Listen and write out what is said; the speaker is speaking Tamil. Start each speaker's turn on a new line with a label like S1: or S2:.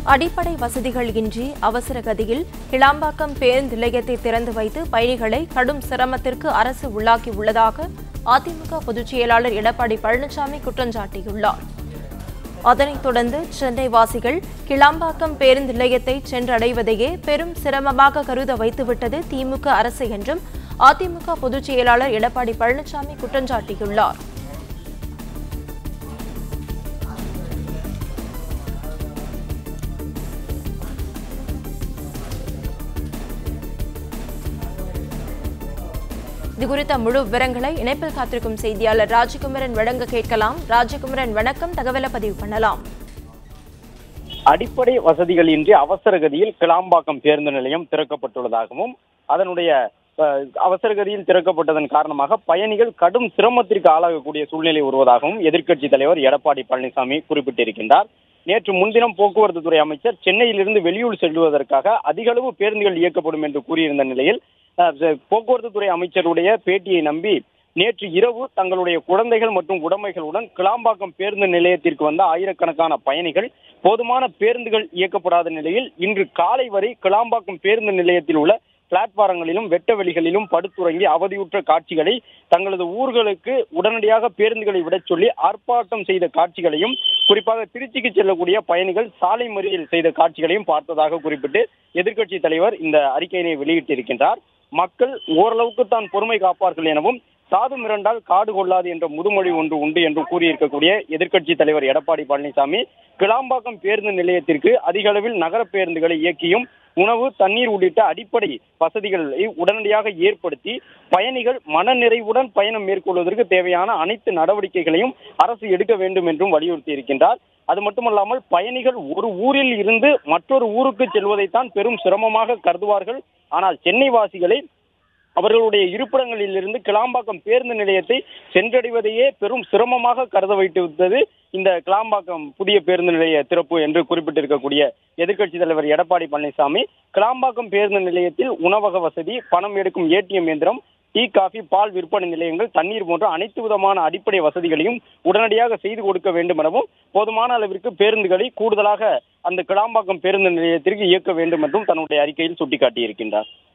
S1: அடிப்படை வசதிகள் இன்றி அவசர கதியில் கிளாம்பாக்கம் பேருந்து நிலையத்தை திறந்து வைத்து பயணிகளை கடும் சிரமத்திற்கு அரசு உள்ளாக்கி உள்ளதாக அதிமுக பொதுச் செயலாளர் எடப்பாடி பழனிசாமி குற்றம் சாட்டியுள்ளார் அதனைத் தொடர்ந்து சென்னை வாசிகள் கிளாம்பாக்கம் பேருந்து நிலையத்தை சென்றடைவதையே பெரும் சிரமமாக கருத வைத்துவிட்டது திமுக அரசு என்றும் அதிமுக பொதுச் செயலாளர் எடப்பாடி பழனிசாமி குற்றம் சாட்டியுள்ளார் இது குறித்த முழு விவரங்களை இணைப்பில் காத்திருக்கும் செய்தியாளர் ராஜகுமரன் வழங்க கேட்கலாம் ராஜகுமரன் வணக்கம் தகவலை பதிவு பண்ணலாம்
S2: அடிப்படை வசதிகள் இன்றி அவசர கதியில் கிளாம்பாக்கம் பேருந்து நிலையம் திறக்கப்பட்டுள்ளதாகவும் அதனுடைய அஹ், அவசர கதியில் திறக்கப்பட்டதன் காரணமாக பயணிகள் கடும் சிரமத்திற்கு ஆளாகக்கூடிய சூழ்நிலை வருவதாகவும் எதிர்க்கட்சி தலைவர் எடப்பாடி பழனிசாமி குறிப்பிட்டிருக்கின்றார் நேற்று முன்தினம் போக்குவரத்து துறை அமைச்சர் சென்னையிலிருந்து வெளியூர் செல்வதற்காக அதிக அளவு பேருந்துகள் இயக்கப்படும் என்று கூறியிருந்த நிலையில் அஹ், போக்குவரத்து துறை அமைச்சருடைய பேட்டியை நம்பி நேற்று இரவு தங்களுடைய குழந்தைகள் மற்றும் உடைமைகளுடன் கிளாம்பாக்கம் பேருந்து நிலையத்திற்கு வந்த ஆயிரக்கணக்கான பயணிகள் போதுமான பேருந்துகள் இயக்கப்படாத நிலையில் இன்று காலை வரை கிளாம்பாக்கம் பேருந்து நிலையத்தில் உள்ள பிளாட்பாரங்களிலும் வெட்ட வெளிகளிலும் படுத்துறங்கி அவதியுற்ற காட்சிகளை தங்களது ஊர்களுக்கு உடனடியாக பேருந்துகளை விடச் சொல்லி ஆர்ப்பாட்டம் செய்த காட்சிகளையும் குறிப்பாக திருச்சிக்கு செல்லக்கூடிய பயணிகள் சாலை மறியல் செய்த காட்சிகளையும் பார்த்ததாக குறிப்பிட்டு எதிர்க்கட்சி தலைவர் இந்த அறிக்கையினை வெளியிட்டிருக்கின்றார் மக்கள் ஓரளவுக்கு தான் பொறுமை காப்பார்கள் எனவும் சாது மிரண்டால் காடு கொள்ளாது என்ற முதுமொழி ஒன்று உண்டு என்று கூறியிருக்கக்கூடிய எதிர்க்கட்சி தலைவர் எடப்பாடி பழனிசாமி கிளாம்பாக்கம் பேருந்து நிலையத்திற்கு அதிக அளவில் நகர பேருந்துகளை இயக்கியும் உணவு தண்ணீர் உள்ளிட்ட அடிப்படை வசதிகளை உடனடியாக ஏற்படுத்தி பயணிகள் மனநிறைவுடன் பயணம் மேற்கொள்வதற்கு தேவையான அனைத்து நடவடிக்கைகளையும் அரசு எடுக்க வேண்டும் என்றும் வலியுறுத்தி இருக்கின்றார் அது மட்டுமல்லாமல் பயணிகள் ஒரு ஊரில் இருந்து மற்றொரு ஊருக்கு செல்வதைத்தான் பெரும் சிரமமாக கருதுவார்கள் ஆனால் சென்னை வாசிகளை அவர்களுடைய இருப்பிடங்களில் இருந்து கிளாம்பாக்கம் பேருந்து நிலையத்தை சென்றடைவதையே பெரும் சிரமமாக கருத வைத்துவிட்டது இந்த கிளாம்பாக்கம் புதிய பேருந்து நிலைய திறப்பு என்று குறிப்பிட்டிருக்கக்கூடிய எதிர்க்கட்சி தலைவர் எடப்பாடி பழனிசாமி கிளாம்பாக்கம் பேருந்து நிலையத்தில் உணவக வசதி பணம் எடுக்கும் ஏடிஎம் இயந்திரம் டீ காஃபி பால் விற்பனை நிலையங்கள் தண்ணீர் போன்ற அனைத்து விதமான அடிப்படை வசதிகளையும் உடனடியாக செய்து கொடுக்க வேண்டும் எனவும் போதுமான அளவிற்கு பேருந்துகளை கூடுதலாக அந்த கிளாம்பாக்கம் பேருந்து நிலையத்திற்கு இயக்க வேண்டும் என்றும் தன்னுடைய அறிக்கையில் சுட்டிக்காட்டியிருக்கின்றார்